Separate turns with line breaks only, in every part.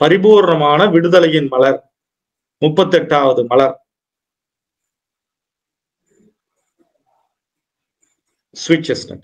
பரிபூர்ணமான விடுதலையின் மலர் முப்பத்தெட்டாவது மலர் sweet chestnut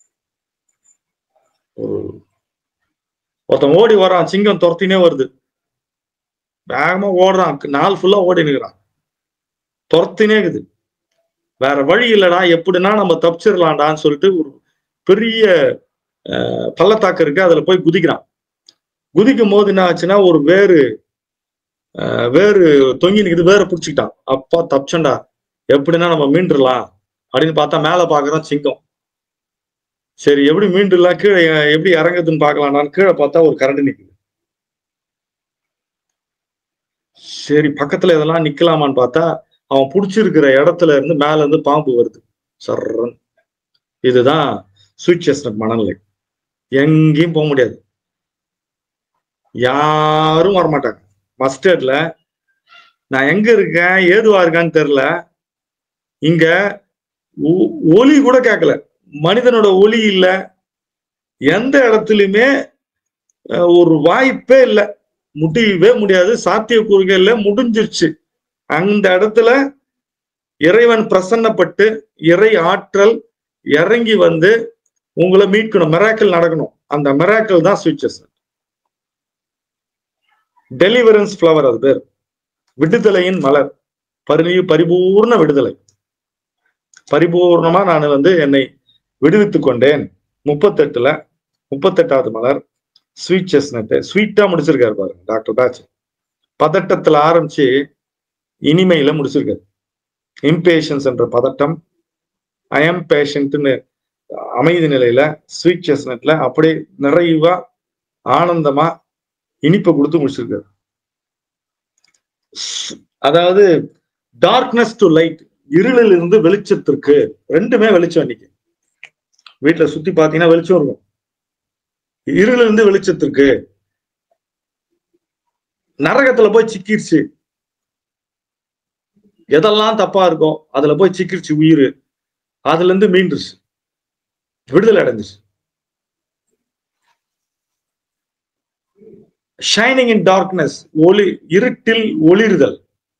ஒரு ஒருத்தன் ஓடி வரான் சிங்கம் துரத்தினே வருது வேகமா ஓடுறான் நாள் ஃபுல்லா ஓடி நிற்கிறான் துரத்தினே இருக்குது வேற வழி இல்லடா எப்படின்னா நம்ம தப்பிச்சிடலாம்டான்னு சொல்லிட்டு ஒரு பெரிய அஹ், பள்ளத்தாக்கு இருக்கு அதுல போய் குதிக்கிறான் குதிக்கும் போது என்ன ஆச்சுன்னா ஒரு வேறு அஹ், வேறு தொங்கி நிக்குது வேற பிடிச்சிக்கிட்டான் அப்பா தப்பிச்சண்டா எப்படின்னா நம்ம மீண்டுடலாம் அப்படின்னு பார்த்தா மேல பாக்குறோம் சிங்கம் சரி எப்படி மீண்டுலாம் கீழே எப்படி இறங்குதுன்னு பார்க்கலாம்டான்னு கீழே பார்த்தா ஒரு கரண்ட் நிக்குது சரி பக்கத்துல இதெல்லாம் நிக்கலாமான்னு பார்த்தா அவன் புடிச்சிருக்கிற இடத்துல இருந்து மேல இருந்து பாம்பு வருது சர்றன் இதுதான் ஸ்வீட் செஸ்னட் மனநிலை எங்கேயும் போக முடியாது யாரும் வரமாட்டாங்க மஸ்டர்ட்ல நான் எங்க இருக்கேன் ஏதுவா இருக்கான்னு தெரியல இங்க ஒ- ஒலி கூட கேட்கல மனிதனோட ஒலி இல்ல எந்த இடத்துலயுமே அஹ், ஒரு வாய்ப்பே இல்லை முடியவே முடியாது சாத்தியக்கூறுகள் இல்ல முடிஞ்சிருச்சு அந்த இடத்துல இறைவன் பிரசன்னப்பட்டு இறை ஆற்றல் இறங்கி வந்து உங்களை மீட்கணும் மெராக்கிள் நடக்கணும் அந்த மெராக்கிள் தான் சுவிச்சஸ் டெலிவரன்ஸ் ஃப்ளவர் அது பேர் விடுதலையின் மலர் பரி பரிபூர்ண விடுதலை பரிபூர்ணமா நான் வந்து என்னை விடுவித்துக் கொண்டேன் முப்பத்தெட்டுல முப்பத்தெட்டாவது மலர் ஸ்வீட் செஸ்னட் ஸ்வீட்டா முடிச்சிருக்காரு பாருங்க டாக்டர் பேட்ச் பதட்டத்துல ஆரம்பிச்சு இனிமையில முடிச்சிருக்காரு இம்பேஷன்ஸ் என்ற பதட்டம் ஐ எம் பேஷண்ட்னு அமைதி நிலையில ஸ்வீட் செஸ்னட்ல அப்படியே நிறைவா ஆனந்தமா இனிப்பை கொடுத்து முடிச்சிருக்காரு ஸ்- அதாவது டார்க்னஸ் டு லைட் இருளில் இருந்து வெளிச்சத்திற்கு ரெண்டுமே வெளிச்சம் இன்னைக்கு வீட்டுல சுத்தி பாத்தீங்கன்னா வெளிச்சம் இருக்கும் இருளில் இருந்து வெளிச்சத்திற்கு நரகத்துல போய் சிக்கிருச்சு எதெல்லாம் தப்பா இருக்கோ அதுல போய் சிக்கிருச்சு உயிர் அதுல இருந்து மீண்டுருச்சு விடுதலை அடைஞ்சிச்சு ஷைனிங் இன் டார்க்னஸ் ஒளி இருட்டில் ஒளிர்தல்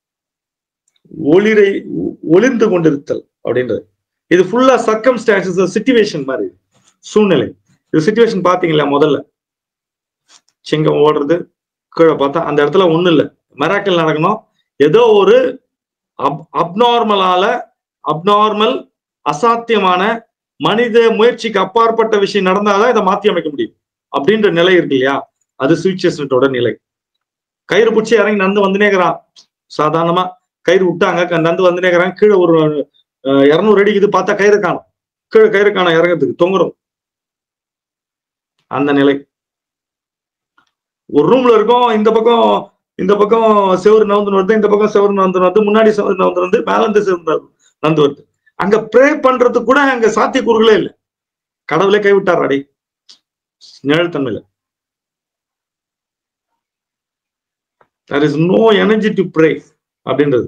ஒளிரை ஒ- ஒளிர்ந்து கொண்டிருத்தல் அப்படின்றது இது ஃபுல்லா சர்க்கம்ஸ்டான்சஸ் சிச்சுவேஷன் மாதிரி சூழ்நிலை இது சுச்சுவேஷன் பாத்தீங்களா முதல்ல சிங்கம் ஓடுறது கீழே பார்த்தா அந்த இடத்துல ஒண்ணும் இல்லை மெராக்கல் நடக்கணும் ஏதோ ஒரு அப் அப்நார்மலால அப்நார்மல் அசாத்தியமான மனித முயற்சிக்கு அப்பாற்பட்ட விஷயம் நடந்தாதான் இதை மாத்தி அமைக்க முடியும் அப்படின்ற நிலை இருக்கு இல்லையா அது சுவிச்சஸ்னட்டோட நிலை கயிறு பிடிச்சி இறங்கி நந்து வந்துனேக்கிறான் சாதாரணமா கயிறு விட்டாங்க க- நந்து வந்துனேக்கிறான் கீழே ஒரு அஹ், இருநூறு அடி இது பார்த்தா கயிறு காணும் கீழே கயிறு காணும் இறங்கிறதுக்கு தொங்குறோம் அந்த நிலை ஒரு ரூம்ல இருக்கோம் இந்த பக்கம் இந்த பக்கம் செவரு நவுந்து வருது இந்த பக்கம் செவரு நவுந்து வருது முன்னாடி செவரு நவுந்து வந்து மேல இருந்து செவரு நந்து வருது அங்க ப்ரே பண்றதுக்கு கூட அங்க சாத்தியக்கூறுகளே இல்லை கடவுளே கைவிட்டார் அடி நிழல் தன்மையில there is no energy to pray அப்படின்றது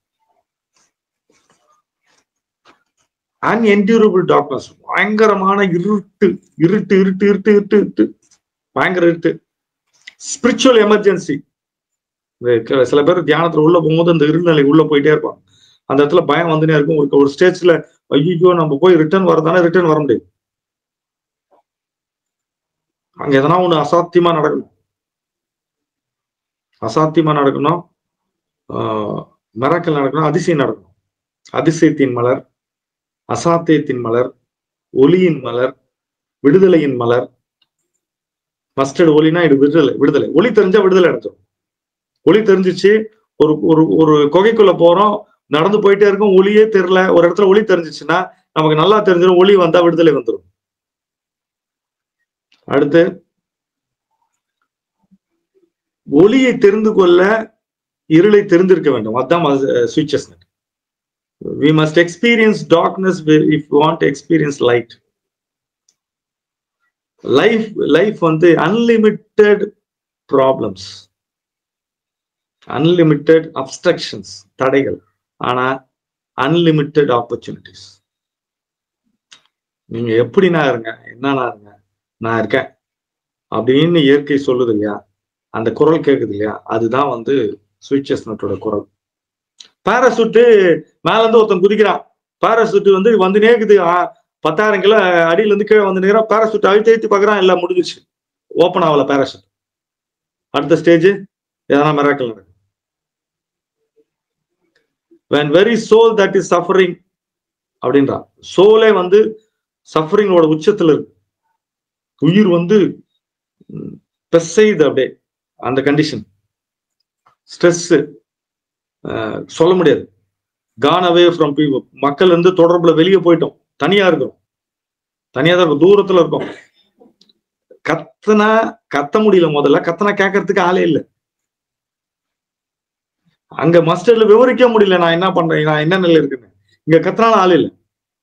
அன்என்டியூரபிள் டார்க்னஸ் பயங்கரமான இருட்டு இருட்டு இருட்டு இருட்டு இருட்டு இருட்டு பயங்கர இருட்டு ஸ்பிரிச்சுவல் எமர்ஜென்சி சில பேர் தியானத்துல உள்ள போகும்போது அந்த இருநிலை உள்ள போயிட்டே இருப்பாங்க அந்த இடத்துல பயம் வந்துனே இருக்கும் ஒரு ஒரு ஸ்டேஜ்ல ஐயோ நம்ம போய் ரிட்டர்ன் வரதானே ரிட்டர்ன் வர முடியாது அங்க எதனா ஒண்ணு அசாத்தியமா நடக்கணும் அசாத்தியமா நடக்கணும் மிராக்கல் நடக்கணும் அதிசயம் நடக்கணும் அதிசயத்தின் மலர் அசாத்தியத்தின் மலர் ஒளியின் மலர் விடுதலையின் மலர் மஸ்டர்ட் ஒளினா இது விடுதலை விடுதலை ஒளி தெரிஞ்சா விடுதலை அடைஞ்சிடும் ஒளி தெரிஞ்சிச்சு ஒரு ஒரு ஒரு குகைக்குள்ள போறோம் நடந்து போயிட்டே இருக்கும் ஒளியே தெரியல ஒரு இடத்துல ஒளி தெரிஞ்சிச்சுன்னா நமக்கு நல்லா தெரிஞ்சிடும் ஒளி வந்தா விடுதலை வந்துடும் அடுத்து ஒளியை தெரிந்து கொள்ள இருளை தெரிந்திருக்க வேண்டும் அதான் switches we must experience darkness if we want to experience light life life வந்து அன்லிமிட்டெட் ப்ராப்ளம்ஸ் அன்லிமிட்டெட் அப்ஸ்ட்ரக்ஷன்ஸ் தடைகள் ஆனா அன்லிமிட்டெட் ஆப்பர்ச்சுனிட்டிஸ் நீங்க எப்படினா இருங்க என்னன்னா இருங்க நான் இருக்கேன் அப்படின்னு இயற்கை சொல்லுது இல்லையா அந்த குரல் கேக்குது இல்லையா அதுதான் வந்து ஸ்வீட் செஸ்னட்டோட குரல் பாராசூட்டு மேல இருந்து ஒருத்தன் குதிக்கிறான் பாராசூட் வந்து வந்து நேக்குது பத்தாயிரம் கிலோ அடியில இருந்து கீழே வந்து நேரம் பாராசூட் அழுத்தி அழுத்தி பாக்குறான் எல்லாம் முடிஞ்சிச்சு ஓப்பன் ஆகல பாராசூட் அடுத்த ஸ்டேஜ் எதனா மிராக்கல் நடக்கும் when very soul that is suffering அப்படின்றான் சோலே வந்து சஃபரிங்கோட உச்சத்துல இருக்கு உயிர் வந்து பெசைது அப்படியே அந்த கண்டிஷன் ஸ்ட்ரெஸ் சொல்ல முடியாது கான் அவே ஃப்ரம் பீப்புள் மக்கள் இருந்து தொடர்புல வெளியே போயிட்டோம் தனியா இருக்கோம் தனியா தான் இருக்கும் தூரத்துல இருக்கோம் கத்தனா கத்த முடியல முதல்ல கத்தனா கேட்கறதுக்கு ஆளே இல்லை அங்க மஸ்டர்ல விவரிக்க முடியல நான் என்ன பண்றேன் நான் என்ன நிலையில இருக்குன்னு இங்க கத்தனால ஆள் இல்லை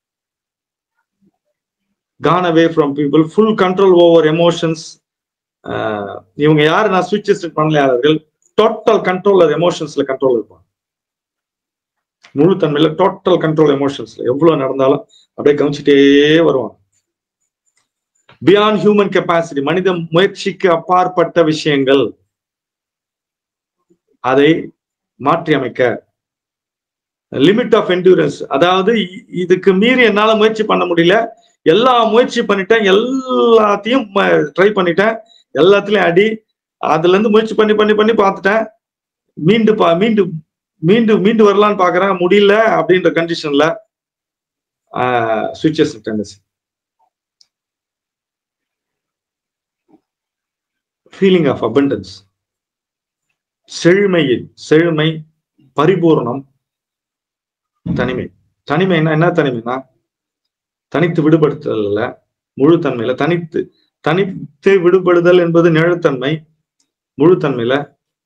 gone away from people full control over emotions இவங்க யாரு நான் சுவிட்ச் பண்ணலையாளர்கள் டோட்டல் கண்ட்ரோல் எமோஷன்ஸ்ல கண்ட்ரோல் இருப்பாங்க முழு தன்மையில டோட்டல் கண்ட்ரோல் எமோஷன்ஸ்ல எவ்வளவு நடந்தாலும் அப்படியே கவனிச்சுட்டே வருவாங்க பியாண்ட் ஹியூமன் கெப்பாசிட்டி மனித முயற்சிக்கு அப்பாற்பட்ட விஷயங்கள் அதை மாற்றி அமைக்க லிமிட் ஆஃப் என்டூரன்ஸ் அதாவது இதுக்கு மீறி என்னால முயற்சி பண்ண முடியல எல்லா முயற்சி பண்ணிட்டேன் எல்லாத்தையும் ட்ரை பண்ணிட்டேன் எல்லாத்துலயும் அடி அதுல இருந்து முயற்சி பண்ணி பண்ணி பண்ணி பார்த்துட்டேன் மீண்டு பா மீண்டு மீண்டு மீண்டு வரலான்னு பாக்குறேன் முடியல அப்படின்ற கண்டிஷன்ல switches tendency feeling of abundance செழுமையில் செழுமை பரிபூர்ணம் தனிமை தனிமைன்னா என்ன தனிமைனா தனித்து விடுபடுத்தல முழு தன்மையில தனித்து தனித்து விடுபடுதல் என்பது நிழத்தன்மை முழு தன்மையில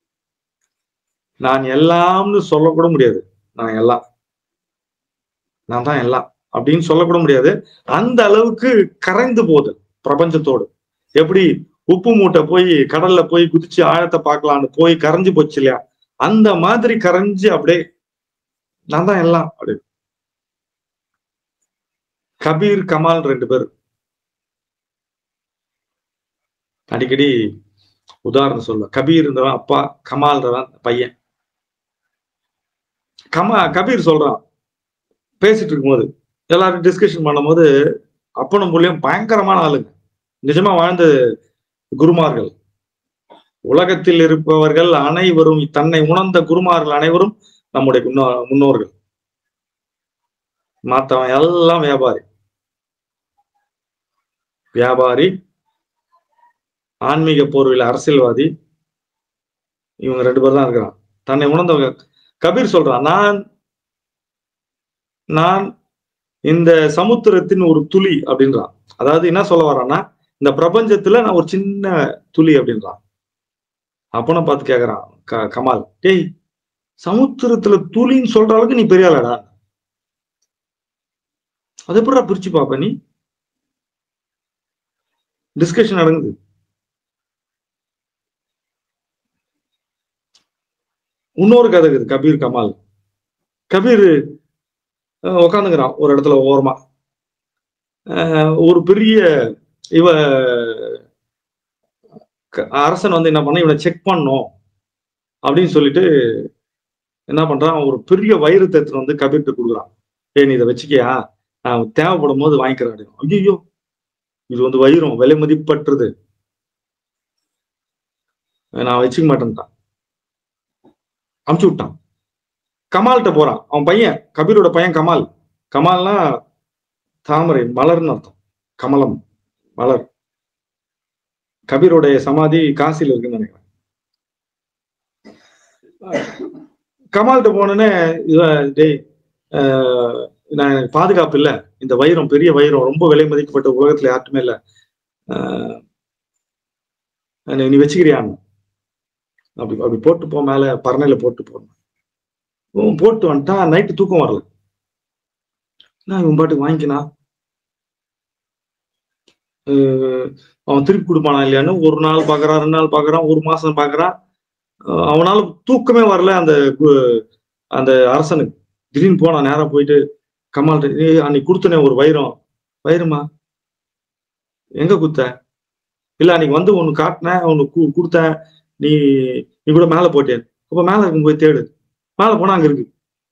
நான் எல்லாம்னு சொல்லக்கூட முடியாது நான் எல்லாம் நான் தான் எல்லாம் அப்படின்னு சொல்லக்கூட முடியாது அந்த அளவுக்கு கரைந்து போகுது பிரபஞ்சத்தோடு எப்படி உப்பு மூட்டை போய் கடல்ல போய் குதிச்சு ஆழத்தை பார்க்கலான்னு போய் கரைஞ்சு போச்சு இல்லையா அந்த மாதிரி கரைஞ்சு அப்படியே நான் தான் எல்லாம் அப்படி கபீர் கமால் ரெண்டு பேர் அடிக்கடி உதாரணம் சொல்ல கபீர்ன்றவன் அப்பா கமால்ன்றவன் பையன் கமா கபீர் சொல்றான் பேசிட்டு இருக்கும்போது எல்லாரும் டிஸ்கஷன் பண்ணும்போது அப்பனும் மூலியம் பயங்கரமான ஆளுங்க நிஜமா வாழ்ந்த குருமார்கள் உலகத்தில் இருப்பவர்கள் அனைவரும் தன்னை உணர்ந்த குருமார்கள் அனைவரும் நம்முடைய முன்னோர்கள் மத்தவன் எல்லாம் வியாபாரி வியாபாரி ஆன்மீக போர்வையில் அரசியல்வாதி இவங்க ரெண்டு பேர் தான் இருக்கிறான் தன்னை உணர்ந்தவங்க கபீர் சொல்றான் நான் நான் இந்த சமுத்திரத்தின் ஒரு துளி அப்படின்றான் அதாவது என்ன சொல்ல வரான்னா இந்த பிரபஞ்சத்துல நான் ஒரு சின்ன துளி அப்படின்றான் அப்பன பார்த்து கேக்குறான் க கமால் டேய் சமுத்திரத்துல துளின்னு சொல்ற அளவுக்கு நீ பெரிய ஆளாடா அது எப்படா பிரிச்சு பாப்ப நீ டிஸ்கஷன் நடக்குது இன்னொரு கதை இருக்குது கபீர் கமால் கபீர் உக்காந்துக்கிறான் ஒரு இடத்துல ஓரமா ஒரு பெரிய இவ அரசன் வந்து என்ன பண்ண இவனை செக் பண்ணும் அப்படின்னு சொல்லிட்டு என்ன பண்றான் ஒரு பெரிய வைரத்தை எடுத்துட்டு வந்து கபீர்கிட்ட கொடுக்குறான் ஏ நீ இதை வச்சுக்கியா நான் தேவைப்படும் போது வாங்கிக்கிறேன் அப்படின்னு ஐயோ இது வந்து வைரம் விலை மதிப்பற்றது நான் வச்சுக்க மாட்டேன்ட்டான் அமுச்சு விட்டான் கமால்கிட்ட போறான் அவன் பையன் கபீரோட பையன் கமால் கமால்னா தாமரை மலர்னு அர்த்தம் கமலம் மலர் கபீரோடைய சமாதி காசில இருக்குன்னு நினைக்கிறேன் கமால்கிட்ட போனோடனே டேய் நான் எனக்கு பாதுகாப்பு இல்லை இந்த வைரம் பெரிய வைரம் ரொம்ப விலை மதிக்கப்பட்ட உலகத்துல யாருக்குமே இல்லை நீ வச்சுக்கிறியான்னு அப்படி அப்படி போட்டு போ மேல பறனையில போட்டு போடணும் போட்டு வந்துட்டான் நைட்டு தூக்கம் வரல நான் இவன் பாட்டுக்கு வாங்கிக்கினா அவன் திருப்பி கொடுப்பானா இல்லையான்னு ஒரு நாள் பாக்குறான் ரெண்டு நாள் பாக்குறான் ஒரு மாசம் பாக்குறான் அவனால தூக்கமே வரல அந்த அந்த அரசனுக்கு திடீர்னு போனா நேரம் போயிட்டு கமால் அன்னைக்கு கொடுத்தனே ஒரு வைரம் வைரமா எங்க குத்த இல்ல அன்னைக்கு வந்து ஒன்னு காட்டினேன் ஒன்னு கொடுத்தேன் நீ நீ கூட மேல போட்டே அப்ப மேல இருக்கும் போய் தேடு மேல போனா அங்க இருக்கு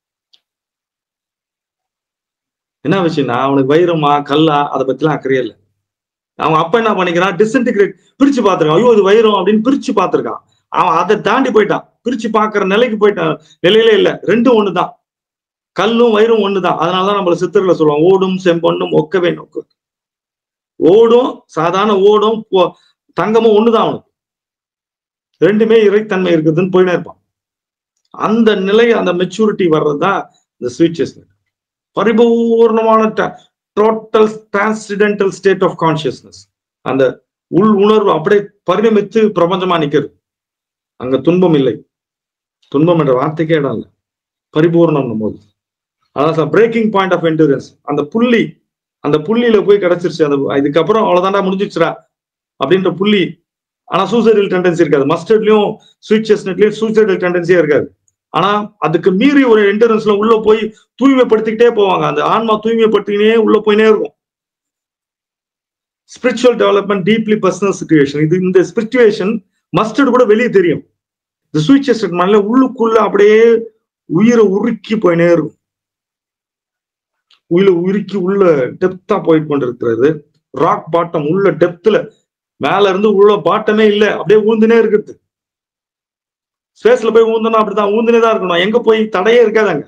என்ன விஷயம்னா அவனுக்கு வைரமா கல்லா அதை பத்திலாம் அக்கறையே இல்லை அவன் அப்ப என்ன பண்ணிக்கிறான் டிஸ்இன்டிகிரேட் பிரிச்சு பார்த்திருக்கான் ஐயோ இது வைரம் அப்படின்னு பிரிச்சு பார்த்திருக்கான் அவன் அதை தாண்டி போயிட்டான் பிரிச்சு பார்க்கிற நிலைக்கு போயிட்டான் நிலையிலே இல்ல ரெண்டும் ஒண்ணுதான் கல்லும் வயிறும் ஒண்ணுதான் அதனாலதான் நம்மள சித்தர்ல சொல்லுவோம் ஓடும் செம்பொண்ணும் ஒக்கவே நோக்கு ஓடும் சாதாரண ஓடும் பொ- தங்கமும் ஒண்ணுதான் அவனுக்கு ரெண்டுமே இறைத்தன்மை இருக்குதுன்னு போயினே இருப்பான் அந்த நிலை அந்த மெச்சூரிட்டி வர்றதுதான் இந்த ஸ்வீட் செஸ்னட் பரிபூர்ணமான total transcendental state of consciousness அந்த உள் உணர்வு அப்படியே பரிணமித்து பிரபஞ்சமா நிக்கிறது அங்க துன்பம் இல்லை துன்பம் என்ற வார்த்தைக்கே இடம் இல்லை பரிபூர்ணம் போது அதான் பிரேக்கிங் பாயிண்ட் ஆஃப் என்டூரன்ஸ் அந்த புள்ளி அந்த புள்ளியில போய் கிடைச்சிருச்சு அந்த இதுக்கப்புறம் அவ்வளவுதான்டா முடிஞ்சிச்சுடா அப்படின்ற புள்ளி ஆனா சூசைடல் டெண்டன்சி இருக்காது மஸ்டர்ட்லயும் ஸ்வீட் செஸ்னட்லயும் சூசைடல் டெண்டன்சியே இருக்காது ஆனா அதுக்கு மீறி ஒரு என்டரன்ஸ்ல உள்ள போய் தூய்மைப்படுத்திக்கிட்டே போவாங்க அந்த ஆன்மா தூய்மைப்படுத்திக்கினே உள்ள போயினே இருக்கும் spiritual development deeply personal situation இது இந்த சிச்சுவேஷன் மஸ்டர்ட் கூட வெளியே தெரியும் இந்த ஸ்வீட் செஸ்ட் மண்ணில உள்ளுக்குள்ள அப்படியே உயிரை உருக்கி போயினே இருக்கும் உயிரை உருக்கி உள்ள டெப்தா போயிட்டு கொண்டிருக்கிறது ராக் பாட்டம் உள்ள டெப்த்ல மேல இருந்து உள்ள பாட்டமே இல்ல அப்படியே ஊந்துனே இருக்குது ஸ்பேஸ்ல போய் ஊந்தனா அப்படிதான் ஊந்துனே தான் இருக்கணும் எங்க போய் தடையே இருக்காதாங்க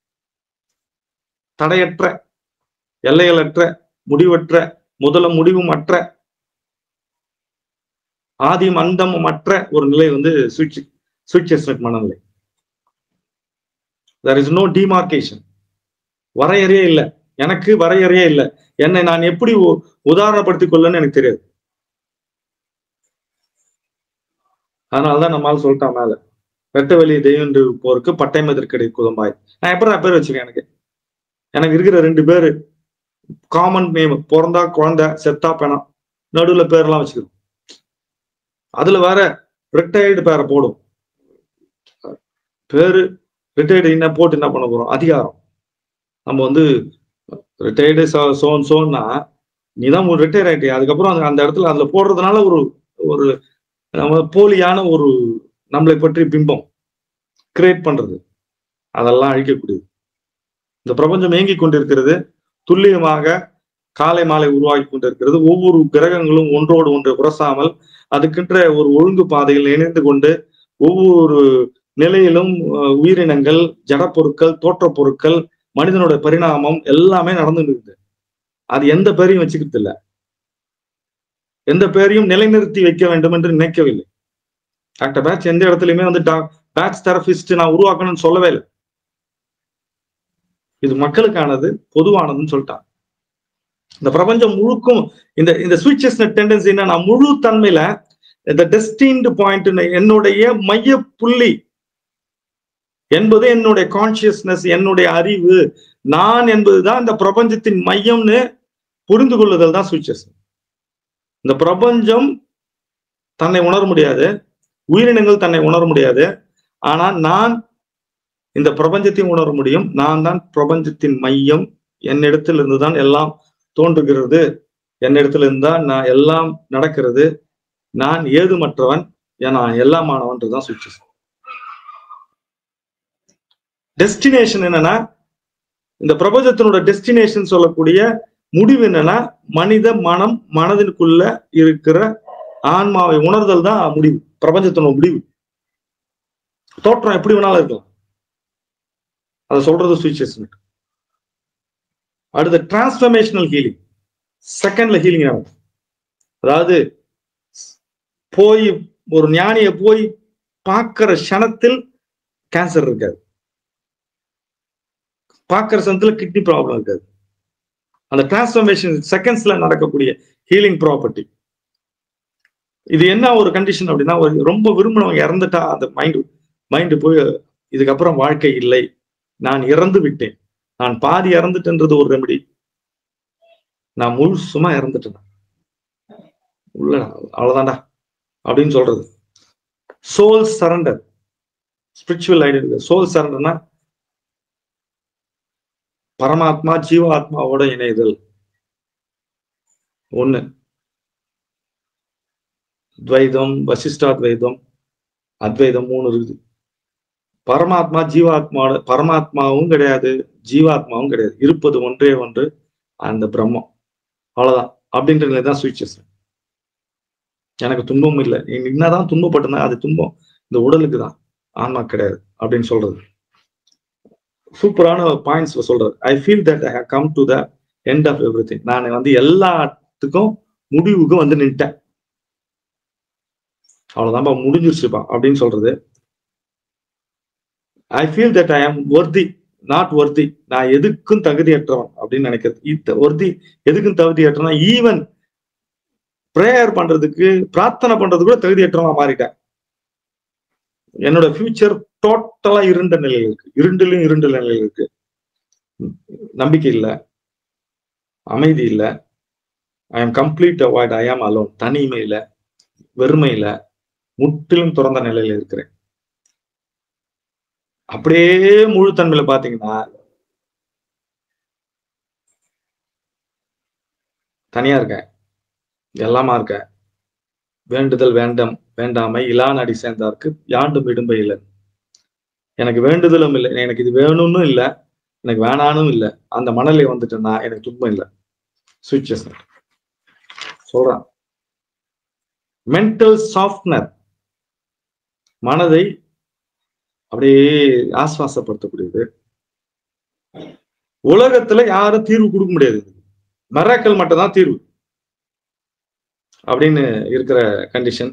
தடையற்ற எல்லைகளற்ற முடிவற்ற முதல முடிவும் அற்ற ஆதியும் அந்தமும் அற்ற ஒரு நிலை வந்து சுவிட்ச் சுவிட்ச் எஸ்னட் மனநிலை தெர் இஸ் நோ டிமார்கேஷன் வரையறையே இல்லை எனக்கு வரையறையே இல்லை என்னை நான் எப்படி உ- உதாரணப்படுத்திக் கொள்ளன்னு எனக்கு தெரியாது அதனாலதான் நம்மால் சொல்லிட்டான் மேல வெட்ட வெளி தெய்வம் போருக்கு பட்டயம் எதிர்க்கடை குதம்பாய் நான் எப்படி பேர் வச்சுக்கேன் எனக்கு எனக்கு இருக்கிற ரெண்டு பேரு காமன் நேம் பிறந்தா குழந்தை செத்தா பெணம் நடுவுல பேர்லாம் வச்சுக்கணும் அதுல வேற ரிட்டையர்டு பேரை போடும் பேரு ரிட்டையர்டு என்ன போட்டு என்ன பண்ண போறோம் அதிகாரம் நம்ம வந்து ரிட்டையர்டு சோன் சோன்னா நீ தான் ஒரு ரிட்டையர் ஆயிட்டே அதுக்கப்புறம் அந்த- அந்த இடத்துல அதுல போடுறதுனால ஒரு ஒரு நம்ம போலியான ஒரு நம்மளை பற்றி பிம்பம் கிரியேட் பண்றது அதெல்லாம் அழிக்கக்கூடியது இந்த பிரபஞ்சம் இயங்கி கொண்டிருக்கிறது துல்லியமாக காலை மாலை உருவாக்கி கொண்டிருக்கிறது ஒவ்வொரு கிரகங்களும் ஒன்றோடு ஒன்று உரசாமல் அதுக்கென்ற ஒரு ஒழுங்கு பாதையில் இணைந்து கொண்டு ஒவ்வொரு நிலையிலும் அஹ், உயிரினங்கள் ஜடப்பொருட்கள் தோற்றப் பொருட்கள் மனிதனோட பரிணாமம் எல்லாமே நடந்துட்டு இருக்குது அது எந்த பேரையும் வச்சுக்கிறது இல்ல எந்த பேரையும் நிலைநிறுத்தி வைக்க வேண்டும் என்று நினைக்கவில்லை டாக்டர் பேட்ச் எந்த இடத்துலயுமே வந்து பேட்ச் தெரபிஸ்ட் நான் உருவாக்கணும்னு சொல்லவே இல்லை இது மக்களுக்கானது பொதுவானதுன்னு சொல்லிட்டான் இந்த பிரபஞ்சம் முழுக்கும் இந்த இந்த ஸ்விட்சஸ் டெண்டன்சி என்ன நான் முழு தன்மையில இந்த டெஸ்டின்டு பாயிண்ட் என்னுடைய மைய புள்ளி என்பது என்னுடைய கான்சியஸ்னஸ் என்னுடைய அறிவு நான் என்பதுதான் இந்த பிரபஞ்சத்தின் மையம்னு புரிந்து கொள்ளுதல் தான் சுவிச்சஸ் இந்த பிரபஞ்சம் தன்னை உணர முடியாது உயிரினங்கள் தன்னை உணர முடியாது ஆனா நான் இந்த பிரபஞ்சத்தையும் உணர முடியும் நான் தான் பிரபஞ்சத்தின் மையம் என்னிடத்தில் இருந்துதான் எல்லாம் தோன்றுகிறது என்னிடத்துல இருந்தால் நான் எல்லாம் நடக்கிறது நான் ஏதுமற்றவன் நான் எல்லாமானவன்றதுதான் சுவிச்சஸ் டெஸ்டினேஷன் என்னன்னா இந்த பிரபஞ்சத்தினோட டெஸ்டினேஷன் சொல்லக்கூடிய முடிவு என்னன்னா மனித மனம் மனதிற்குள்ள இருக்கிற ஆன்மாவை உணர்தல் தான் முடிவு பிரபஞ்சத்தினோட முடிவு தோற்றம் எப்படி வேணாலும் இருக்கலாம் அதை சொல்றது சுவிச்சஸ் அடுத்த டிரான்ஸ்பர்மேஷனல் ஹீலிங் செகண்ட்ல ஹீலிங் ஆகும் அதாவது போய் ஒரு ஞானிய போய் பார்க்கிற க்ஷணத்தில் கேன்சர் இருக்காது பார்க்கிற சமயத்துல கிட்னி ப்ராப்ளம் இருக்காது அந்த டிரான்ஸ்ஃபர்மேஷன் செகண்ட்ஸ்ல நடக்கக்கூடிய ஹீலிங் ப்ராப்பர்ட்டி இது என்ன ஒரு கண்டிஷன் அப்படின்னா ஒரு ரொம்ப விரும்பினவங்க இறந்துட்டா அந்த மைண்டு மைண்டு போய் இதுக்கப்புறம் வாழ்க்கை இல்லை நான் இறந்து விட்டேன் நான் பாதி இறந்துட்டேன்றது ஒரு ரெமெடி நான் முழுசுமா இறந்துட்டேன் உள்ள அவ்வளவுதான்டா அப்படின்னு சொல்றது soul surrender spiritual idea soul சரண்டர்னா பரமாத்மா ஜீவாத்மாவோட இணைதல் ஒண்ணு துவைதம் வசிஷ்டாத்வைதம் அத்வைதம் மூணு இருக்குது பரமாத்மா ஜீவாத்மா பரமாத்மாவும் கிடையாது ஜீவாத்மாவும் கிடையாது இருப்பது ஒன்றே ஒன்று அந்த பிரம்மம் அவ்வளவுதான் அப்படின்ற நிலை தான் சுவிச்சஸ் எனக்கு துன்பம் இல்லை நீ என்னதான் துன்பப்பட்டிருந்தா அது துன்பம் இந்த உடலுக்கு தான் ஆன்மா கிடையாது அப்படின்னு சொல்றது சூப்பரான பாயிண்ட்ஸ் சொல்றது I feel that I come to the end of everything நான் வந்து எல்லாத்துக்கும் முடிவுக்கு வந்து நின்ட்டேன் அவ்வளவுதான்ப்பா முடிஞ்சிருச்சுப்பா அப்படின்னு சொல்றது ஐ ஃபீல் தட் ஐ ஆம் ஒர்தி நாட் ஒர்தி நான் எதுக்கும் தகுதியற்றவன் அப்படின்னு நினைக்கிறது இத்த ஒர்தி எதுக்கும் தகுதியற்றவன் ஈவன் ப்ரேயர் பண்றதுக்கு பிரார்த்தனை பண்றது கூட தகுதியற்றவனா மாறிட்டேன் என்னோட ஃபியூச்சர் டோட்டலா இருண்ட நிலையில் இருக்கு இருண்டிலும் இருண்ட நிலையில் இருக்கு நம்பிக்கை இல்லை அமைதி இல்லை I am complete avoid I am alone தனிமையில வெறுமையில முற்றிலும் துறந்த நிலையில இருக்கிறேன் அப்படியே முழு தன்மையில பாத்தீங்கன்னா தனியா இருக்கேன் எல்லாமா இருக்கேன் வேண்டுதல் வேண்டாம் வேண்டாமை இலான் அடி சேர்ந்தார்க்கு யாண்டும் இடும்பை இல்லை எனக்கு வேண்டுதலும் இல்லை எனக்கு இது வேணும்னு இல்லை எனக்கு வேணானும் இல்லை அந்த மணலை வந்துட்டேன்னா எனக்கு துன்பம் இல்லை சுவிச்சஸ் சொல்றான் மென்டல் சாஃப்ட்னர் மனதை அப்படியே ஆஸ்வாசப்படுத்தக்கூடியது உலகத்துல யாரும் தீர்வு கொடுக்க முடியாது மெராக்கல் மட்டும் தான் தீர்வு அப்படின்னு இருக்கிற condition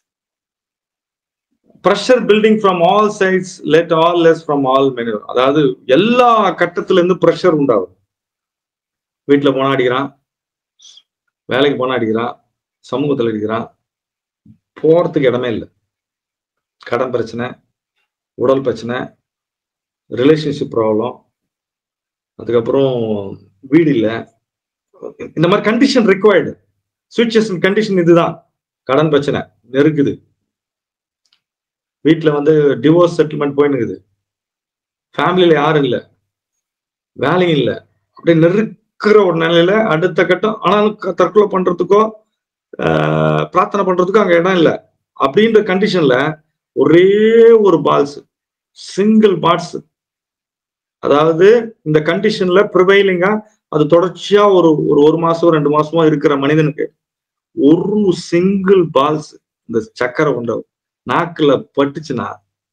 pressure building from all sides let all less from all menu அதாவது எல்லா கட்டத்துல இருந்து ப்ரெஷர் உண்டாகும் வீட்டுல போனா அடிக்கிறான் வேலைக்கு போனா அடிக்கிறான் சமூகத்துல அடிக்கிறான் போறதுக்கு இடமே இல்லை கடன் பிரச்சனை உடல் பிரச்சனை ரிலேஷன்ஷிப் ப்ராப்ளம் அதுக்கப்புறம் வீடு இல்லை இந்த மாதிரி கண்டிஷன் ரிக்வயர்டு சுவிச்சேஷன் கண்டிஷன் இதுதான் கடன் பிரச்சனை நெருக்குது வீட்டில் வந்து டிவோர்ஸ் செட்டில்மெண்ட் போயின்னு இருக்குது ஃபேமிலியில யாரும் இல்லை வேலையும் இல்லை அப்படியே நெருக்கிற ஒரு நிலையில அடுத்த கட்டம் ஆனாலும் தற்கொலை பண்றதுக்கோ பிரார்த்தனை பண்றதுக்கோ அங்க இடம் இல்லை அப்படின்ற கண்டிஷன்ல ஒரே ஒரு பால்ஸ் சிங்கிள் பாட்ஸ் அதாவது இந்த கண்டிஷன்ல ப்ரிவைலிங்கா அது தொடர்ச்சியா ஒரு ஒரு ஒரு மாசம் ரெண்டு மாசமோ இருக்கிற மனிதனுக்கு ஒரு சிங்கிள் பால்ஸ் இந்த சக்கரை உண்ட நாக்குல பட்டுச்சுன்னா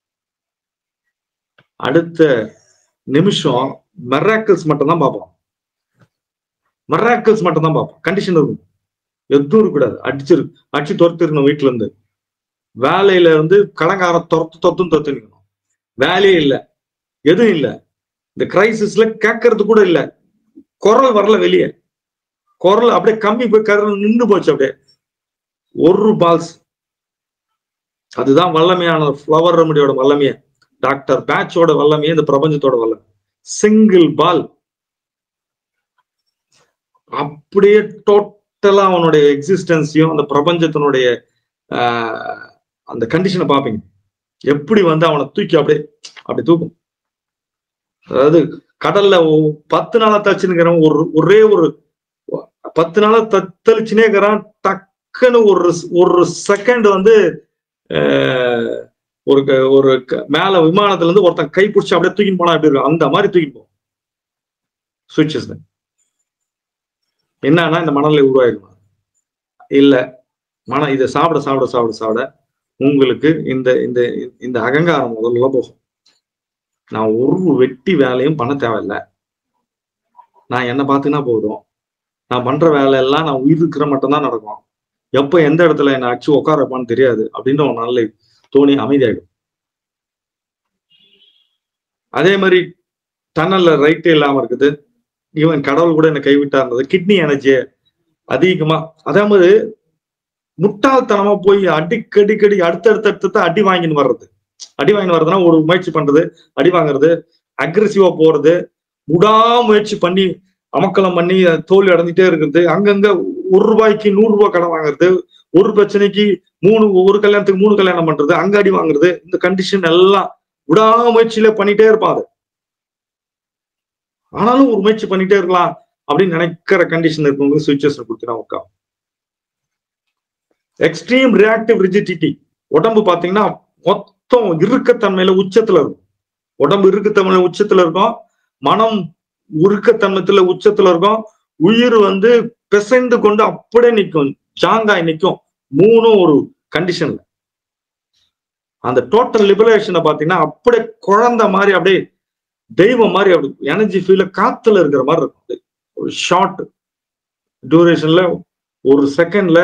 அடுத்த நிமிஷம் மெராக்கிள்ஸ் மட்டும் தான் பார்ப்போம் மெராக்கிள்ஸ் மட்டும் தான் பார்ப்போம் கண்டிஷன் இருக்கும் எதுவும் இருக்கக்கூடாது அடிச்சிரு அடிச்சு துரத்திருக்கணும் வீட்டுல இருந்து வேலையில இருந்து கடங்காரம் துரத்து துரத்தும் துரத்து நிற்கணும் வேலையே இல்லை எதுவும் இல்லை இந்த கிரைசிஸ்ல கேட்கறது கூட இல்லை குரல் வரல வெளியே குரல் அப்படியே கம்மி போய் கரல் நின்று போச்சு அப்படியே ஒரு பால்ஸ் அதுதான் வல்லமையான ஃப்ளவர் ரெமடியோட வல்லமையே டாக்டர் பேட்சோட வல்லமையே இந்த பிரபஞ்சத்தோட வல்லமை சிங்கிள் பால் அப்படியே டோட்டலா அவனுடைய எக்ஸிஸ்டன்ஸையும் அந்த பிரபஞ்சத்தினுடைய அந்த கண்டிஷனை பார்ப்பீங்க எப்படி வந்து அவனை தூக்கி அப்படியே அப்படி தூக்கும் அதாவது கடல்ல பத்து நாளா தச்சுனுக்கிறவன் ஒரு ஒரே ஒரு பத்து நாளா தத்தளிச்சுனே இருக்கிறான் டக்குன்னு ஒரு ஒரு செகண்ட் வந்து ஒரு ஒரு மேல விமானத்துல இருந்து ஒருத்தன் கை பிடிச்சி அப்படியே தூக்கின்னு போனா எப்படி இருக்கும் அந்த மாதிரி தூக்கிட்டு போகும் சுவிச்சஸ் என்னன்னா இந்த மணலை உருவாயிருமா இல்ல மன இதை சாப்பிட சாப்பிட சாப்பிட சாப்பிட உங்களுக்கு இந்த இந்த இந்த அகங்காரம் முதல்ல போகும் நான் ஒரு வெட்டி வேலையும் பண்ண தேவையில்லை நான் என்ன பார்த்துனா போதும் நான் பண்ற வேலையெல்லாம் நான் உயிர் இருக்கிற மட்டும்தான் நடக்கும் எப்போ எந்த இடத்துல என்னை அடிச்சு உட்கார வைப்பான்னு தெரியாது அப்படின்ற ஒரு நல்ல தோணி அமைதியாயிடும் அதே மாதிரி டன்னல்ல ரைட்டே இல்லாம இருக்குது ஈவன் கடவுள் கூட என்னை கைவிட்டா இருந்தது கிட்னி எனர்ஜி அதிகமா அதே மாதிரி முட்டாள்தனமா போய் அடிக்கடிக்கடி அடுத்தடுத்த அடுத்த அடி வாங்கின்னு வர்றது அடி வாங்கின்னு வர்றதுன்னா ஒரு முயற்சி பண்றது அடி வாங்குறது அக்ரெசிவா போறது முடாமுயற்சி பண்ணி அமக்கலம் பண்ணி தோல்வி அடைஞ்சிட்டே இருக்கிறது அங்கங்க ஒரு ரூபாய்க்கு நூறு ரூபாய் கடன் வாங்குறது ஒரு பிரச்சனைக்கு மூணு ஒரு கல்யாணத்துக்கு மூணு கல்யாணம் பண்றது அங்க அடி வாங்குறது இந்த கண்டிஷன் எல்லாம் விடாமுயற்சியில பண்ணிட்டே இருப்பான் அது ஆனாலும் ஒரு முயற்சி பண்ணிட்டே இருக்கலாம் அப்படின்னு நினைக்கிற கண்டிஷன் இருக்கவங்க சுவிச்சஸ் கொடுத்துனா உட்காரும் எக்ஸ்ட்ரீம் ரியாக்டிவ் ரிஜிடிட்டி உடம்பு பாத்தீங்கன்னா மொத்தம் இறுக்கத்தன்மையில உச்சத்துல இருக்கும் உடம்பு இறுக்கத்தன்மையில உச்சத்துல இருக்கும் மனம் உருக்கத்தன்மத்துல உச்சத்துல இருக்கும் உயிர் வந்து பிசைந்து கொண்டு அப்படியே நிற்கும் ஜாங்காய் நிற்கும் மூணும் ஒரு கண்டிஷன்ல அந்த டோட்டல் லிபரேஷனை பாத்தீங்கன்னா அப்படியே குழந்தை மாதிரி அப்படியே தெய்வம் மாதிரி அப்படி எனர்ஜி ஃபீல காத்துல இருக்கிற மாதிரி இருக்கும் அப்படியே. ஒரு ஷார்ட் டியூரேஷன்ல ஒரு செகண்ட்ல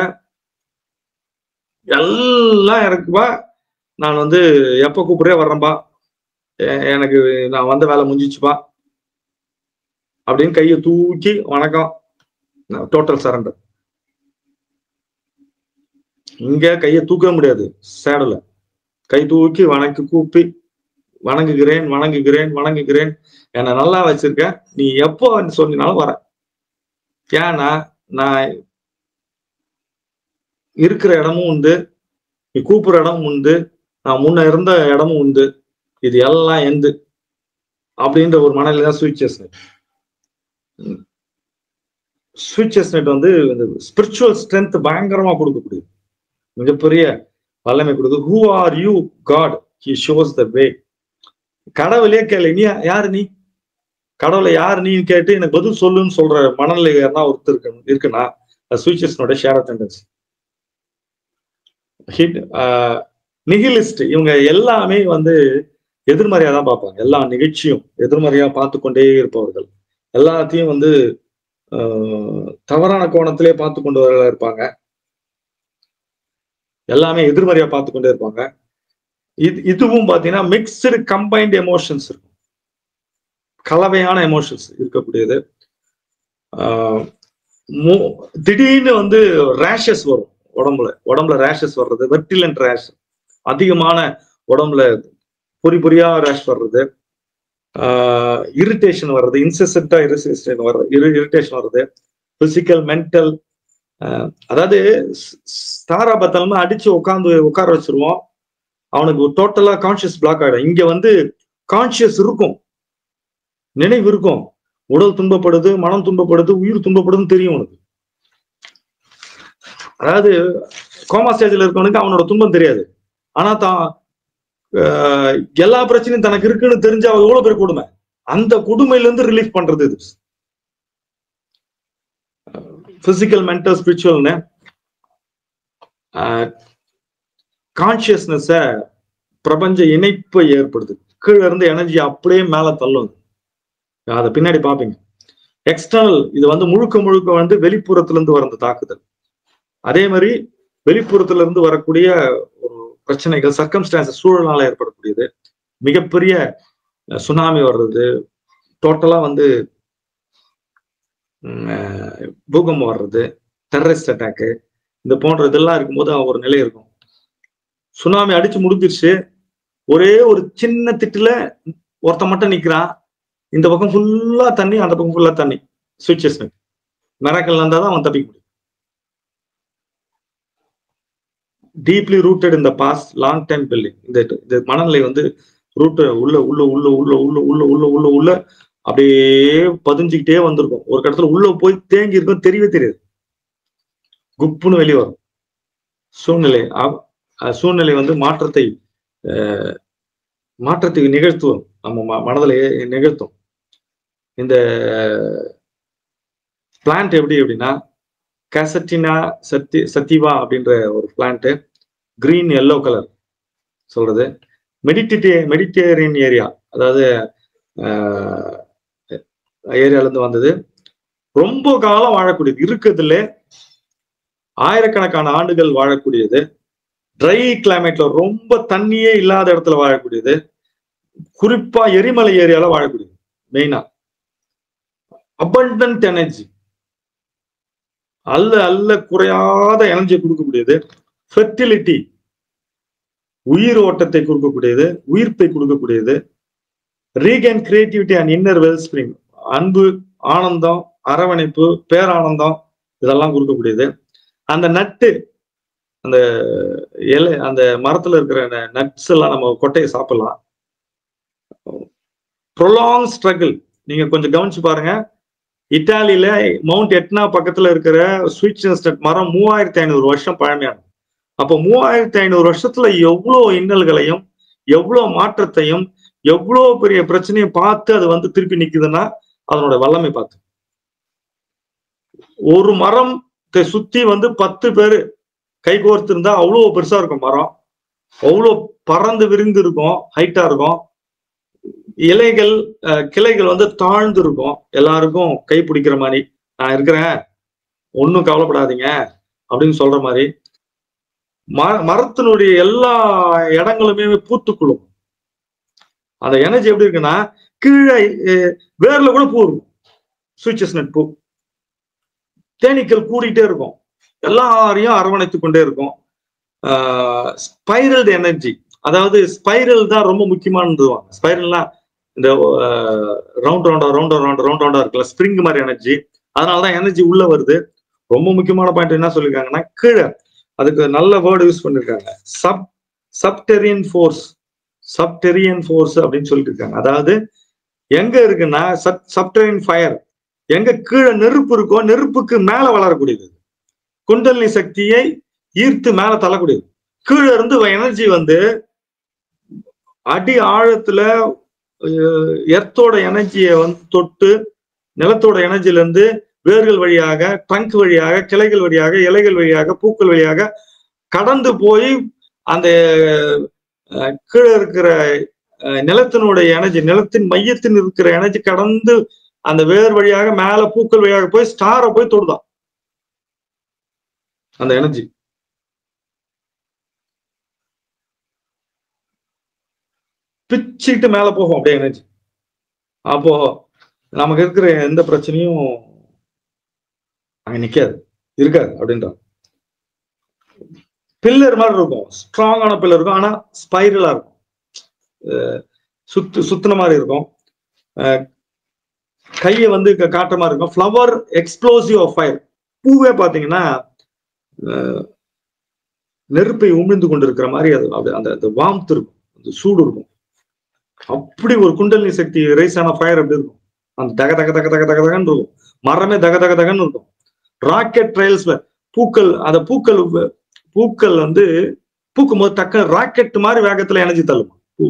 எல்லாம் இருக்குப்பா நான் வந்து எப்ப கூப்பிடுறே வர்றேன்பா எ- எனக்கு நான் வந்த வேலை முடிஞ்சிச்சுப்பா அப்படின்னு கையை தூக்கி வணக்கம் டோட்டல் சரண்டர் இங்க கையை தூக்க முடியாது சேடல கை தூக்கி வணக்கி கூப்பி வணங்குகிறேன் வணங்குகிறேன் வணங்குகிறேன் என்னை நல்லா வச்சிருக்க நீ எப்போ வந்து சொன்னாலும் வரேன் ஏன்னா நான் இருக்கிற இடமும் உண்டு நீ கூப்பிடுற இடமும் உண்டு நான் முன்ன இருந்த இடமும் உண்டு இது எல்லாம் எந்து அப்படின்ற ஒரு மனநிலை தான் ஸ்விட்சஸ் நெட் ஸ்விட்சஸ் நெட் வந்து இந்த ஸ்பிரிச்சுவல் ஸ்ட்ரென்த் பயங்கரமா கொடுக்கக்கூடியது மிகப்பெரிய வல்லமை கொடுக்குது who are you God he shows the way கடவுளே கேளு நீ யா- யாரு நீ கடவுளை யார் நீ கேட்டு எனக்கு பதில் சொல்லுன்னு சொல்ற மனநிலை யாருன்னா ஒருத்தர் இருக்கு இருக்குன்னா ஸ்விட்சஸ்னோட ஷேர் டெண்டன்சி ஹிட் நிகிலிஸ்ட் இவங்க எல்லாமே வந்து எதிர்மறையா தான் பார்ப்பாங்க எல்லா நிகழ்ச்சியும் எதிர்மறையா பார்த்து கொண்டே இருப்பவர்கள் எல்லாத்தையும் வந்து ஆஹ், தவறான கோணத்திலே பார்த்து கொண்டு வர இருப்பாங்க எல்லாமே எதிர்மறையா பார்த்து கொண்டே இருப்பாங்க இது இதுவும் பாத்தீங்கன்னா மிக்சடு கம்பைன்ட் எமோஷன்ஸ் இருக்கும் கலவையான எமோஷன்ஸ் இருக்கக்கூடியது ஆஹ், மோ- திடீர்னு வந்து ரேஷஸ் வரும் உடம்புல உடம்புல ரேஷஸ் வர்றது வெர்டிலண்ட் ரேஷ் அதிகமான உடம்புல பொறி பொறியா ரேஷ் வர்றது இரிட்டேஷன் வர்றது இன்செசண்டா இரிட்டேஷன் வர்றது இரிட்டேஷன் வர்றது பிசிக்கல் மென்டல் அதாவது ஸ்- ஸ்- தாரா பத்தலமா அடிச்சு உட்காந்து உட்கார வச்சிருவோம் அவனுக்கு டோட்டலா கான்சியஸ் பிளாக் ஆயிடும் இங்க வந்து கான்சியஸ் இருக்கும் நினைவு இருக்கும் உடல் துன்பப்படுது மனம் துன்பப்படுது உயிர் துன்பப்படுதுன்னு தெரியும் உனக்கு அதாவது கோமா ஸ்டேஜ்ல இருக்கவனுக்கு அவனோட துன்பம் தெரியாது ஆனா தான் ஆஹ், எல்லா பிரச்சனையும் தனக்கு இருக்குன்னு தெரிஞ்சு அவ எவ்வளவு பேர் கொடுமை அந்த கொடுமையில இருந்து ரிலீஃப் பண்றது இது பிசிக்கல் மென்டல் ஸ்பிரிச்சுவல்னு கான்சியஸ்னஸ பிரபஞ்ச இணைப்பை ஏற்படுது கீழே இருந்து எனர்ஜி அப்படியே மேல தள்ளும் அதை பின்னாடி பாப்பீங்க எக்ஸ்டர்னல் இது வந்து முழுக்க முழுக்க வந்து வெளிப்புறத்துல இருந்து வர தாக்குதல் அதே மாதிரி வெளிப்புறத்துல இருந்து வரக்கூடிய ஒரு பிரச்சனைகள் சர்க்கம்ஸ்டான்சஸ் சூழலால ஏற்படக்கூடியது மிகப்பெரிய அஹ், சுனாமி வர்றது டோட்டலா வந்து உம், அஹ், பூகம்பம் வர்றது டெரரிஸ்ட் அட்டாக்கு இந்த போன்ற இதெல்லாம் இருக்கும்போது ஒரு நிலை இருக்கும் சுனாமி அடிச்சு முடிஞ்சிருச்சு ஒரே ஒரு சின்ன திட்டுல ஒருத்தன் மட்டும் நிக்கிறான் இந்த பக்கம் ஃபுல்லா தண்ணி அந்த பக்கம் ஃபுல்லா தண்ணி சுவிட்சஸ் மிராக்கல் இருந்தாதான் அவன் தப்பிக்க முடியும் டீப்லி ரூட்டட் இந்த பாஸ்ட் லாங் டைம் பில்டிங் இந்த இந்த மனநிலை வந்து ரூட் உள்ள உள்ள உள்ள உள்ள உள்ள உள்ள உள்ள உள்ள உள்ள அப்படியே பதிஞ்சுக்கிட்டே வந்திருக்கும் ஒரு இடத்துல உள்ள போய் தேங்கி இருக்கும் தெரியவே தெரியாது குப்புன்னு வெளியே வரும் சூழ்நிலை அ- அஹ் சூழ்நிலை வந்து மாற்றத்தை அஹ், மாற்றத்தை நிகழ்த்துவோம் நம்ம ம- மனதிலே நிகழ்த்தும் இந்த பிளான்ட் எப்படி அப்படின்னா கேசட்டினா சத்தி சத்திவா அப்படின்ற ஒரு பிளான்ட் கிரீன் எல்லோ கலர் சொல்றது மெடிடேட்டே மெடிட்டேரியன் ஏரியா அதாவது ஏரியால இருந்து வந்தது ரொம்ப காலம் வாழக்கூடியது இருக்கிறதுல ஆயிரக்கணக்கான ஆண்டுகள் வாழக்கூடியது ட்ரை கிளைமேட்ல ரொம்ப தண்ணியே இல்லாத இடத்துல வாழக்கூடியது குறிப்பா எரிமலை ஏரியால வாழக்கூடியது மெயினா abundant எனர்ஜி அல்ல அல்ல குறையாத எனர்ஜி கொடுக்கக்கூடியது ஃபெர்டிலிட்டி உயிர் ஓட்டத்தை கொடுக்கக்கூடியது உயிர்ப்பை கொடுக்கக்கூடியது regain creativity and inner wellspring அன்பு ஆனந்தம் அரவணைப்பு பேரானந்தம் இதெல்லாம் கொடுக்கக்கூடியது அந்த நட்டு அந்த இலை அந்த மரத்துல இருக்கிற நட்ஸ் எல்லாம் நம்ம கொட்டையை சாப்பிடலாம் ப்ரொலாங் ஸ்ட்ரகிள் நீங்க கொஞ்சம் கவனிச்சு பாருங்க இத்தாலியில மவுண்ட் எட்னா பக்கத்துல இருக்கிற ஸ்வீட் நட் மரம் மூவாயிரத்தி ஐநூறு வருஷம் பழமையானது அப்ப மூவாயிரத்தி ஐநூறு வருஷத்துல எவ்வளவு இன்னல்களையும் எவ்வளவு மாற்றத்தையும் எவ்வளவு பெரிய பிரச்சனையை பார்த்து அது வந்து திருப்பி நிக்குதுன்னா அதனோட வல்லமை பார்த்து ஒரு மரம் சுத்தி வந்து பத்து பேரு கை கோர்த்து இருந்தா அவ்வளவு பெருசா இருக்கும் மரம் அவ்வளவு பறந்து விரிந்து இருக்கும் ஹைட்டா இருக்கும் இலைகள் அஹ், கிளைகள் வந்து தாழ்ந்து இருக்கும் எல்லாருக்கும் கை பிடிக்கிற மாதிரி நான் இருக்கிறேன் ஒன்றும் கவலைப்படாதீங்க அப்படின்னு சொல்ற மாதிரி ம மரத்தினுடைய எல்லா இடங்களுமே பூத்துக்குள்ளும் அந்த எனர்ஜி எப்படி இருக்குன்னா கீழே அஹ், வேர்ல கூட பூ இருக்கும் சுவிச்சஸ் நட் பூ தேனீக்கள் கூடிட்டே இருக்கும் எல்லாரையும் அரவணைத்து கொண்டே இருக்கும் ஸ்பைரல்டு எனர்ஜி அதாவது ஸ்பைரல் தான் ரொம்ப முக்கியமானதுவாங்க ஸ்பைரல்லாம் இந்த ரவுண்ட் ரவுண்டா ரவுண்ட் ரவுண்ட் ரவுண்ட் ரவுண்டா இருக்குல்ல ஸ்ப்ரிங் மாதிரி எனர்ஜி அதனாலதான் எனர்ஜி உள்ள வருது ரொம்ப முக்கியமான பாயிண்ட் என்ன சொல்லியிருக்காங்கன்னா கீழே அதுக்கு நல்ல வேர்டு யூஸ் பண்ணிருக்காங்க sub subterranean force subterranean force அப்படின்னு சொல்லிட்டு இருக்காங்க அதாவது எங்க இருக்குன்னா சப் சப்டெரியன் ஃபயர் எங்க கீழே நெருப்பு இருக்கோ நெருப்புக்கு மேல வளரக்கூடியது குண்டலினி சக்தியை ஈர்த்து மேல தள்ளக்கூடியது கீழே இருந்து எனர்ஜி வந்து அடி ஆழத்துல எர்த்தோட எனர்ஜியை வந்து தொட்டு நிலத்தோட எனர்ஜில இருந்து வேர்கள் வழியாக ட்ரங்க் வழியாக கிளைகள் வழியாக இலைகள் வழியாக பூக்கள் வழியாக கடந்து போய் அந்த அஹ், கீழே இருக்கிற அஹ், நிலத்தினுடைய எனர்ஜி நிலத்தின் மையத்தின் இருக்கிற எனர்ஜி கடந்து அந்த வேர் வழியாக மேல பூக்கள் வழியாக போய் ஸ்டாரை போய் தொடுதான் அந்த எனர்ஜி பிச்சுட்டு மேல போகும் அப்படியே எனர்ஜி அப்போ நமக்கு இருக்கிற எந்த பிரச்சனையும் அங்க நிக்காது இருக்காது அப்படின்றாங்க பில்லர் மாதிரி இருக்கும் ஸ்ட்ராங்கான பில்லர் இருக்கும் ஆனா ஸ்பைரலா இருக்கும் அஹ் சுத்து சுத்தின மாதிரி இருக்கும் அஹ் கையை வந்து க- காட்டுற மாதிரி இருக்கும் ஃப்ளவர் எக்ஸ்ப்ளோசிவ் ஆஃப் ஃபயர் பூவே பாத்தீங்கன்னா அஹ் நெருப்பை உமிழ்ந்து கொண்டிருக்கிற மாதிரி அது அப்படி அந்த அந்த வாம்த் இருக்கும் அந்த சூடு இருக்கும் அப்படி ஒரு குண்டலினி சக்தி ரைஸ் ஆன ஃபயர் அப்படி இருக்கும் அந்த தக தக தக தக தக தகன்னு இருக்கும் மரமே தக தக தகன்னு இருக்கும் ராக்கெட் ட்ரையல்ஸ் பூக்கள் அந்த பூக்கள் வ- பூக்கள் வந்து பூக்கும் போது தக்க ராக்கெட் மாதிரி வேகத்துல எனர்ஜி தள்ளுமா பூ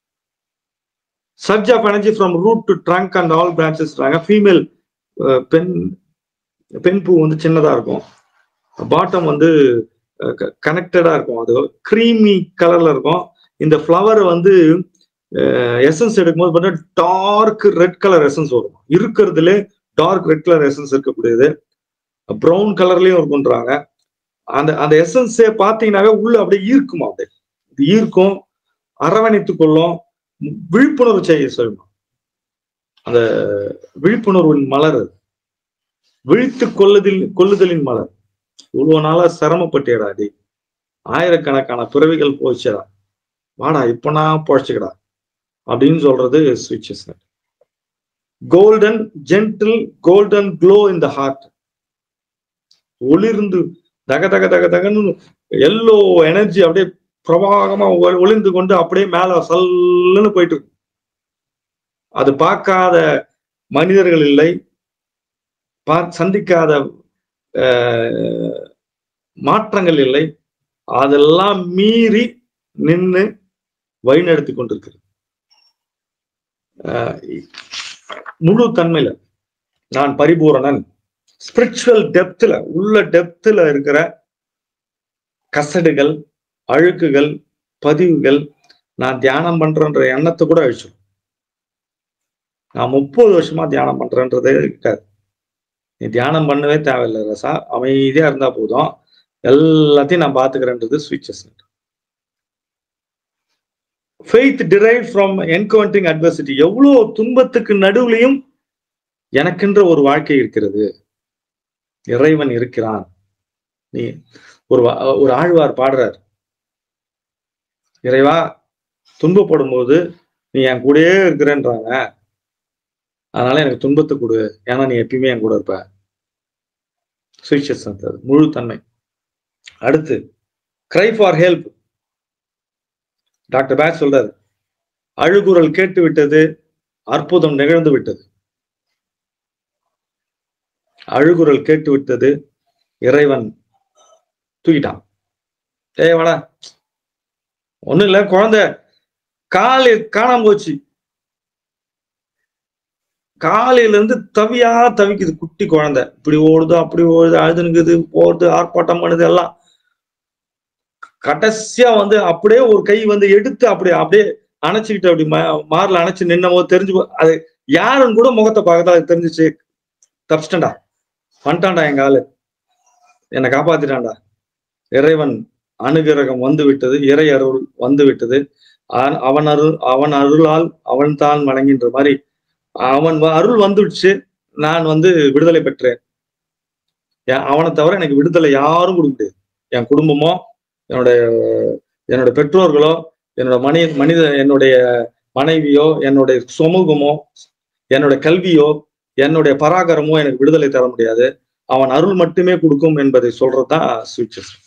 surge of energy from root to trunk and all branches female பெண் பெண் பூ வந்து சின்னதா இருக்கும் பாட்டம் வந்து கனெக்டடா இருக்கும் அது க்ரீமி கலர்ல இருக்கும் இந்த ஃப்ளவர் வந்து எசன்ஸ் எடுக்கும்போது பார்த்தா டார்க் ரெட் கலர் எசன்ஸ் வரும் இருக்கிறதுல டார்க் ரெட் கலர் எசன்ஸ் இருக்கக்கூடியது ப்ரௌன் கலர்லயும் இருக்குன்றாங்க அந்த அந்த எசன்ஸே பார்த்தீங்கன்னாவே உள்ள அப்படியே ஈர்க்குமா அப்படியே இது ஈர்க்கும் அரவணைத்துக் கொள்ளும் விழிப்புணர்வு செய்ய சொல்லணும் அந்த விழிப்புணர்வின் மலர் அது. விழித்து கொள்ளுதல் கொள்ளுதலின் மலர் இவ்வளவு நாளா சிரமப்பட்டியடா டி ஆயிரக்கணக்கான பிறவிகள் போச்சுடா வாடா இப்ப நான் பொழைச்சுக்கடா அப்படின்னு சொல்றது switches golden gentle golden glow in the heart ஒளிர்ந்து தக தக தக தகன்னு எல்லோ எனர்ஜி அப்படியே பிரவாகமா ஒ- ஒளிர்ந்து கொண்டு அப்படியே மேல சல்லுன்னு போயிட்டு இருக்கு அது பார்க்காத மனிதர்கள் இல்லை பா சந்திக்காத அஹ், மாற்றங்கள் இல்லை அதெல்லாம் மீறி நின்று வழிநடத்தி கொண்டிருக்கிறது அஹ், முழு தன்மையில நான் பரிபூரணன் ஸ்பிரிச்சுவல் டெப்த்ல உள்ள டெப்த்ல இருக்கிற கசடுகள் அழுக்குகள் பதிவுகள் நான் தியானம் பண்றேன்ற எண்ணத்தை கூட அழிச்சிடும் நான் முப்பது வருஷமா தியானம் பண்றேன்றதே இருக்காது நீ தியானம் பண்ணவே தேவையில்லை ரசா அமைதியா இருந்தா போதும் எல்லாத்தையும் நான் பாத்துக்கிறேன்றது ஸ்விட்சஸ் faith drive from encountering adversity எவ்வளோ துன்பத்துக்கு நடுவுலையும் எனக்கென்ற ஒரு வாழ்க்கை இருக்கிறது இறைவன் இருக்கிறான் நீ ஒரு வா- ஒரு ஆழ்வார் பாடுறார் இறைவா துன்பப்படும் போது நீ என் கூடயே இருக்கிறேன்றாங்க அதனால எனக்கு துன்பத்தை கொடு ஏன்னா நீ எப்பயுமே என் கூட இருப்ப சுவிச்சஸ் அது முழு தன்மை அடுத்து cry for help doctor Bach சொல்றாரு அழுகுரல் கேட்டு விட்டது அற்புதம் நிகழ்ந்து விட்டது அழுகுரல் கேட்டு விட்டது இறைவன் தூக்கிட்டான் ஏய் வாடா ஒண்ணும் இல்ல குழந்தை காலு காணாம போச்சு காலையில இருந்து தவியா தவிக்குது குட்டி குழந்தை இப்படி ஓடுது அப்படி ஓடுது அழுதுனுக்குது போறது ஆர்ப்பாட்டம் பண்ணுது எல்லாம் கடைசியா வந்து அப்படியே ஒரு கை வந்து எடுத்து அப்படியே அப்படியே அணைச்சுக்கிட்டு அப்படி மா- மார்ல அணைச்சு நின்ன போது தெரிஞ்சு போ- அது யாருன்னு கூட முகத்தை பார்க்கறதா அது தெரிஞ்சுச்சு தப்பிச்சிட்டேன்டா வந்துட்டான்டா எங்க ஆளு என்னை காப்பாத்திட்டான்டா இறைவன் அனுகிரகம் வந்து விட்டது இறை அருள் வந்து விட்டது ஆ- அவன் அருள் அவன் அருளால் அவன் தான் வணங்கின்ற மாதிரி அவன் வ- அருள் வந்துடுச்சு நான் வந்து விடுதலை பெற்றேன் என் அவனை தவிர எனக்கு விடுதலை யாரும் கொடுக்க முடியாது என் குடும்பமோ என்னுடைய என்னோட பெற்றோர்களோ என்னோட மனி மனித என்னுடைய மனைவியோ என்னுடைய சமூகமோ என்னோட கல்வியோ என்னுடைய பராகரமோ எனக்கு விடுதலை தர முடியாது அவன் அருள் மட்டுமே கொடுக்கும் என்பதை சொல்றதுதான் சுவிச்சஸ்